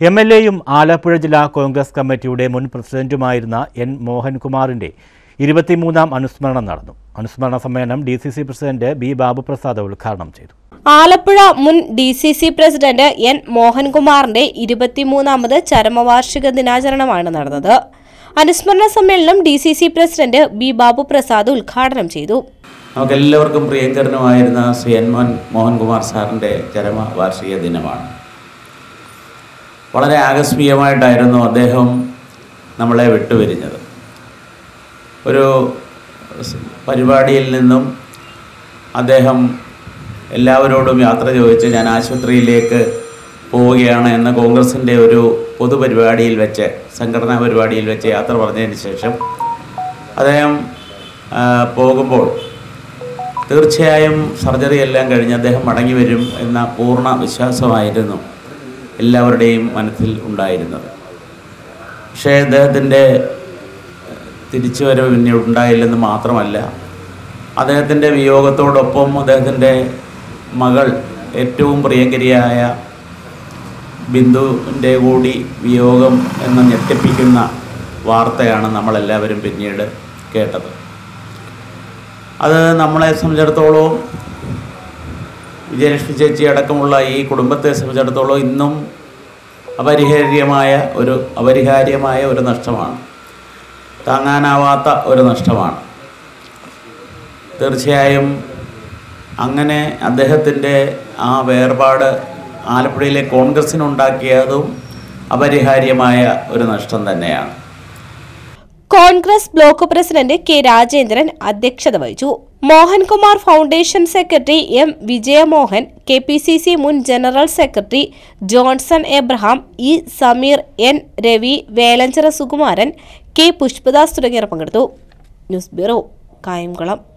M L എയും ആലപ്പുഴ ജില്ലാ കോൺഗ്രസ് കമ്മിറ്റിയുടെ മുൻ പ്രസിഡന്റുമായിരുന്ന എൻ മോഹൻകുമാറിന്റെ ഇരുപത്തിമൂന്നാം അനുസ്മരണം നടന്നു അനുസ്മരണ സമ്മേളനം D C C president B Babuprasad ഉദ്ഘാടനം ചെയ്തു ആലപ്പുഴ മുൻ D C C president N മോഹൻകുമാറിന്റെ ഇരുപത്തിമൂന്നാമത് ചരമവാർഷിക ദിനാചരണമാണ് നടന്നത് അനുസ്മരണ സമ്മേളനം D C C president B Babu Prasad ഉദ്ഘാടനം ചെയ്തു നമുക്കെല്ലാവർക്കും പ്രിയങ്കരനുമായിരുന്ന ശ്രീ എൻ മോഹൻ മോഹൻകുമാർ സാറിൻ്റെ ചരമ വാർഷിക ദിനമാണ് വളരെ ആകസ്മികമായിട്ടായിരുന്നു അദ്ദേഹം നമ്മളെ വിട്ടുപിരിഞ്ഞത് ഒരു സ് പരിപാടിയിൽ നിന്നും അദ്ദേഹം എല്ലാവരോടും യാത്ര ചോദിച്ച് ഞാൻ ആശുപത്രിയിലേക്ക് പോവുകയാണ് എന്ന കോൺഗ്രസിൻ്റെ ഒരു പൊതുപരിപാടിയിൽ വെച്ച് സംഘടനാ പരിപാടിയിൽ വെച്ച് യാത്ര പറഞ്ഞതിന് ശേഷം അദ്ദേഹം ആ, പോകുമ്പോൾ തീർച്ചയായും സർജറി എല്ലാം കഴിഞ്ഞ് അദ്ദേഹം മടങ്ങി വരും എന്ന പൂർണ്ണ വിശ്വാസമായിരുന്നു എല്ലാവരുടെയും മനസ്സിൽ ഉണ്ടായിരുന്നത് പക്ഷേ അദ്ദേഹത്തിൻ്റെ തിരിച്ചുവരവ് പിന്നെ ഉണ്ടായില്ലെന്ന് മാത്രമല്ല അദ്ദേഹത്തിൻ്റെ വിയോഗത്തോടൊപ്പം അദ്ദേഹത്തിൻ്റെ മകൾ ഏറ്റവും പ്രിയങ്കരിയായ ബിന്ദുവിൻ്റെ കൂടി വിയോഗം എന്ന ഞെട്ടിപ്പിക്കുന്ന വാർത്തയാണ് നമ്മളെല്ലാവരും പിന്നീട് കേട്ടത് അത് നമ്മളെ സംബന്ധിച്ചിടത്തോളം വിജയലക്ഷ്മി ചേച്ചി അടക്കമുള്ള ഈ കുടുംബത്തെ സംബന്ധിച്ചിടത്തോളം ഇന്നും അപരിഹാര്യമായ ഒരു അപരിഹാര്യമായ ഒരു നഷ്ടമാണ് താങ്ങാനാവാത്ത ഒരു നഷ്ടമാണ് തീർച്ചയായും അങ്ങനെ അദ്ദേഹത്തിൻ്റെ ആ വേർപാട് ആലപ്പുഴയിലെ കോൺഗ്രസ്സിനുണ്ടാക്കിയതും അപരിഹാര്യമായ ഒരു നഷ്ടം തന്നെയാണ് Congress block president K Rajendran അധ്യക്ഷത വഹിച്ചു Mohankumar foundation secretary M Vijayamohan K P C C മുൻ general secretary Johnson Abraham E Sameer N Ravi Velanchira Sukumaran K Pushpadas തുടങ്ങിയവർ പങ്കെടുത്തു ന്യൂസ് ബ്യൂറോ കായംകുളം